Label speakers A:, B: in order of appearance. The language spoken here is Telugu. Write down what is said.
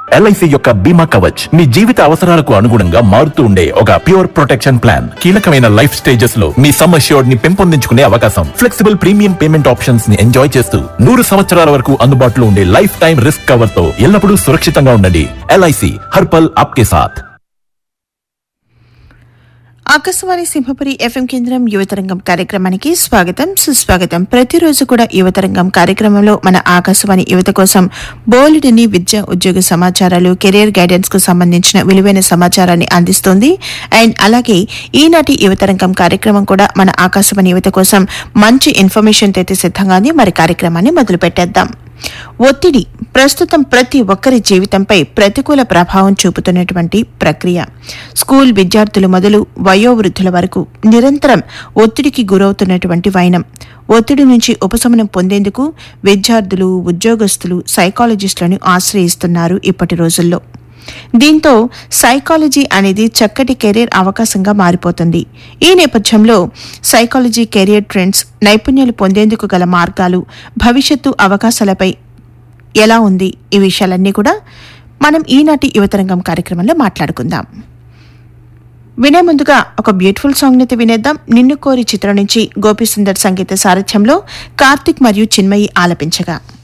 A: ఎల్ఐసి యొక్క బీమా కవచ్ మీ జీవిత అవసరాలకు అనుగుణంగా మారుతూ ఉండే ఒక ప్యూర్ ప్రొటెక్షన్ ప్లాన్ కీలకమైన లైఫ్ స్టేజెస్ లో మీ సమ్ అష్యూర్డ్ ని పెంపొందించుకునే అవకాశం ఫ్లెక్సిబుల్ ప్రీమియం పేమెంట్ ఆప్షన్స్ ని ఎంజాయ్ చేస్తూ నూరు సంవత్సరాల వరకు అందుబాటులో ఉండే లైఫ్ టైం రిస్క్ కవర్ తో ఎల్లప్పుడూ సురక్షితంగా ఉండండి ఎల్ఐసి హర్పల్ ఆప్కే సాథ్
B: ఆకాశవాణి సింహపురి ఎఫ్ఎం కేంద్రం యువతరంగం కార్యక్రమానికి స్వాగతం సుస్వాగతం ప్రతిరోజు కూడా యువతరంగం కార్యక్రమంలో మన ఆకాశవాణి యువత కోసం బోలెడని విద్య ఉద్యోగ సమాచారాలు కెరీర్ గైడెన్స్ కు సంబంధించిన విలువైన సమాచారాన్ని అందిస్తోంది అండ్ అలాగే ఈనాటి యువతరంగం కార్యక్రమం కూడా మన ఆకాశవాణి యువత కోసం మంచి ఇన్ఫర్మేషన్ అయితే సిద్ధంగా ఉంది మరి కార్యక్రమాన్ని మొదలు పెట్టేద్దాం ఒత్తిడి ప్రస్తుతం ప్రతి ఒక్కరి జీవితంపై ప్రతికూల ప్రభావం చూపుతున్నటువంటి ప్రక్రియ స్కూల్ విద్యార్థులు మొదలు వయోవృద్ధుల వరకు నిరంతరం ఒత్తిడికి గురవుతున్నటువంటి వైనం ఒత్తిడి నుంచి ఉపశమనం పొందేందుకు విద్యార్థులు ఉద్యోగస్తులు సైకాలజిస్టులను ఆశ్రయిస్తున్నారు ఇప్పటి రోజుల్లో దీంతో సైకాలజీ అనేది చక్కటి కెరీర్ అవకాశంగా మారిపోతుంది ఈ నేపథ్యంలో సైకాలజీ కెరీర్ ట్రెండ్స్ నైపుణ్యాలు పొందేందుకు గల మార్గాలు భవిష్యత్తు అవకాశాలపై ఎలా ఉంది ఈ విషయాలన్నీ కూడా మనం ఈనాటి యువతరంగం కార్యక్రమంలో మాట్లాడుకుందాం వినే ముందుగా ఒక బ్యూటిఫుల్ సాంగ్ అయితే వినేద్దాం నిన్ను కోరి చిత్రం నుంచి గోపీసుందర్ సంగీత సారథ్యంలో కార్తిక్ మరియు చిన్మయి ఆలపించగా